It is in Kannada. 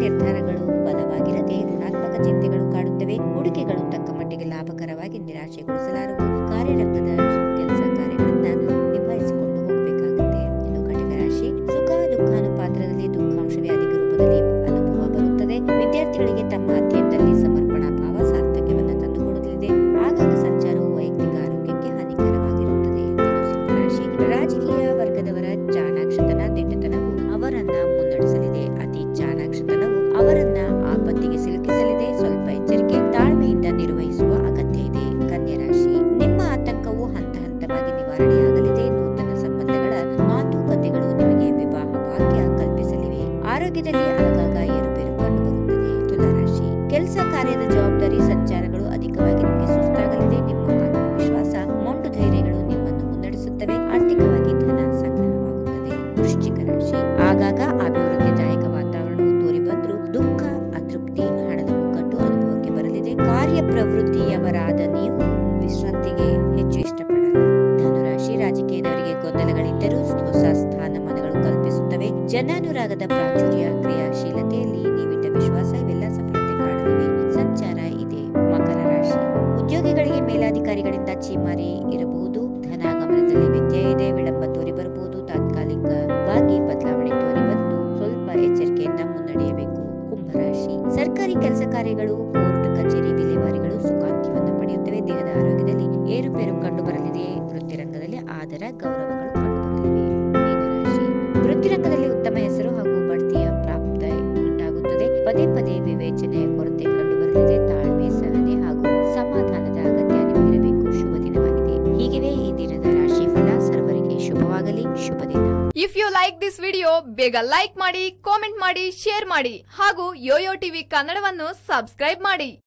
ನಿರ್ಧಾರಗಳು ಬಲವಾಗಿರದೆ ಋಣಾತ್ಮಕ ಚಿಂತೆಗಳು ಕಾಡುತ್ತವೆ ಹೂಡಿಕೆಗಳು ತಕ್ಕ ಮಟ್ಟಿಗೆ ಲಾಭಕರವಾಗಿ ನಿರಾಶೆಗೊಳಿಸಲಾರವು ಕಾರ್ಯರಂಗದ ಕೆಲಸ ಕಾರ್ಯಗಳನ್ನ ನಿಭಾಯಿಸಿಕೊಂಡು ಹೋಗಬೇಕಾಗುತ್ತೆ ಇನ್ನು ಕಟಕ ರಾಶಿ ಸುಖ ದುಃಖಾನುಪಾತ್ರದಲ್ಲಿ ದುಃಖಾಂಶವೇ ಅಧಿಕ ರೂಪದಲ್ಲಿ ಅನುಭವ ಬರುತ್ತದೆ ವಿದ್ಯಾರ್ಥಿಗಳಿಗೆ ತಮ್ಮ ಅಧ್ಯಯನದಲ್ಲಿ ಸಮರ್ಪಣಾ ಭಾವ ಸಾರ್ಥಕ್ಯವನ್ನು ತಂದುಕೊಡಲಿದೆ ಆಗಾಗ ಸಂಚಾರವು ವೈಯಕ್ತಿಕ ಆರೋಗ್ಯಕ್ಕೆ ಹಾನಿಕರವಾಗಿರುತ್ತದೆ ಇನ್ನು ಸಿಂಹರಾಶಿ ರಾಜಕೀಯ ವರ್ಗದವರ ಚಾಣಾಕ್ಷತನ ದಿಟ್ಟತನವು ಅವರನ್ನ ಮುನ್ನಡೆಸಲಿದೆ ಅತಿ ಚಾಣಾಕ್ಷತನವು ಅವರನ್ನ ಆಪತ್ತಿಗೆ ಸಿಲುಕಿಸಲಿದೆ ಸ್ವಲ್ಪ ಎಚ್ಚರಿಕೆ ತಾಳ್ಮೆಯಿಂದ ನಿರ್ವಹಿಸುವ ಅಗತ್ಯ ಇದೆ ಕನ್ಯಾ ರಾಶಿ ನಿಮ್ಮ ಆತಂಕವು ಹಂತ ಹಂತವಾಗಿ ನಿವಾರಣೆಯಾಗಲಿದೆ ನೂತನ ಸಂಬಂಧಗಳ ಮಾತುಕತೆಗಳು ನಿಮಗೆ ವಿವಾಹ ಭಾಗ್ಯ ಕಲ್ಪಿಸಲಿವೆ ಆರೋಗ್ಯದಲ್ಲಿ ಆಗಾಗ ಏರುಪೇರು ಕಂಡುಬರುತ್ತದೆ ತುಲಾರಾಶಿ ಕೆಲಸ ಕಾರ್ಯದ ಜವಾಬ್ದಾರಿ ಸಂಚಾರಗಳು ಅಧಿಕವಾಗಿ ನಿಮಗೆ ಸುಸ್ತಾಗಲಿದೆ ನಿಮ್ಮ ಆತ್ಮವಿಶ್ವಾಸ ಮೊಂಡು ಧೈರ್ಯಗಳು ನಿಮ್ಮನ್ನು ಮುನ್ನಡೆಸುತ್ತವೆ ಆರ್ಥಿಕವಾಗಿ ಧನ ಸಂಗ್ರಹವಾಗುತ್ತದೆ ವೃಶ್ಚಿಕ ರಾಶಿ ಆಗಾಗ ಅಭಿವೃದ್ಧಿದಾಯಕ ವಾತಾವರಣವು ತೋರಿ ಬಂದರೂ ದುಃಖ ಅತೃಪ್ತಿ ಹಣದ ಮುಗ್ಗಟ್ಟು ಅನುಭವಕ್ಕೆ ಬರಲಿದೆ ಕಾರ್ಯ ಪ್ರವೃತ್ತಿಯವರಾದ ನೀವು ವಿಶ್ರಾಂತಿಗೆ ಹೆಚ್ಚು ಇಷ್ಟಪಡಲ್ಲ ಧನುರಾಶಿ ರಾಜಕೀಯದವರಿಗೆ ಗೊಂದಲಗಳಿದ್ದರೂ ಹೊಸ ಸ್ಥಾನಮಾನಗಳು ಕಲ್ಪಿಸುತ್ತವೆ ಜನಾನುರಾಗದ ಪ್ರಾಚುರ್ಯ ಕ್ರಿಯಾಶೀಲತೆಯಲ್ಲಿ ನೀವಿಟ್ಟ ವಿಶ್ವಾಸ ಇವೆಲ್ಲ ಸಫಲತೆ ಕಾಣಲಿವೆ ಸಂಚಾರ ಇದೆ ಮಕರ ರಾಶಿ ಉದ್ಯೋಗಿಗಳಿಗೆ ಮೇಲಾಧಿಕಾರಿಗಳಿಂದ ಚೀಮಾರಿ ಇರಬಹುದು ಧನಾಗಮನದಲ್ಲಿ ವ್ಯತ್ಯಯ ಇದೆ ವಿಳಂಬ ತೋರಿ ಬರಬಹುದು ತಾತ್ಕಾಲಿಕವಾಗಿ ಬದಲಾವಣೆ ತೋರಿ ಬಂದು ಸ್ವಲ್ಪ ಎಚ್ಚರಿಕೆಯಿಂದ ಮುನ್ನಡೆಯಬೇಕು ಕುಂಭರಾಶಿ ಸರ್ಕಾರಿ ಕೆಲಸ ಕಾರ್ಯಗಳು ಕೋರ್ಟ್ ಕಚೇರಿ ವಿಲೇವಾರಿಗಳು ಸುಖಾಂತ್ಯವನ್ನು ಪಡೆಯುತ್ತವೆ ದೇಹದ ಆರೋಗ್ಯದಲ್ಲಿ ಏರುಪೇರು ಕಂಡುಬರಲಿದೆ ವೃತ್ತಿರಂಗದಲ್ಲಿ ಆದರ ಗೌರವಗಳು ಕಂಡುಬರಲಿವೆ ಮೀನರಾಶಿ ವೃತ್ತಿರಂಗದಲ್ಲಿ ಉತ್ತಮ ಹೆಸರು ಹಾಗೂ ಬಡ್ತಿಯ ಪ್ರಾಪ್ತ ಉಂಟಾಗುತ್ತದೆ ಪದೇ ಪದೇ ವಿವೇಚನೆಯ ಕೊರತೆ ಕಂಡುಬರಲಿದೆ ತಾಳ್ಮೆ ಸಹನೆ ಹಾಗೂ ಸಮಾಧಾನದ ಅಗತ್ಯ ನಿಮಗಿರಬೇಕು ಶುಭ ದಿನವಾಗಿದೆ ಹೀಗಿವೆ ಈ ದಿನದ ರಾಶಿ ಫಲ ಸರ್ವರಿಗೆ ಶುಭವಾಗಲಿ ಶುಭ ದಿನ if you like this video ಬೇಗ ಲೈಕ್ ಮಾಡಿ ಕಾಮೆಂಟ್ ಮಾಡಿ ಶೇರ್ ಮಾಡಿ ಹಾಗೂ ಯೋಯೋ ಟಿವಿ ಕನ್ನಡವನ್ನು ಸಬ್ಸ್ಕ್ರೈಬ್ ಮಾಡಿ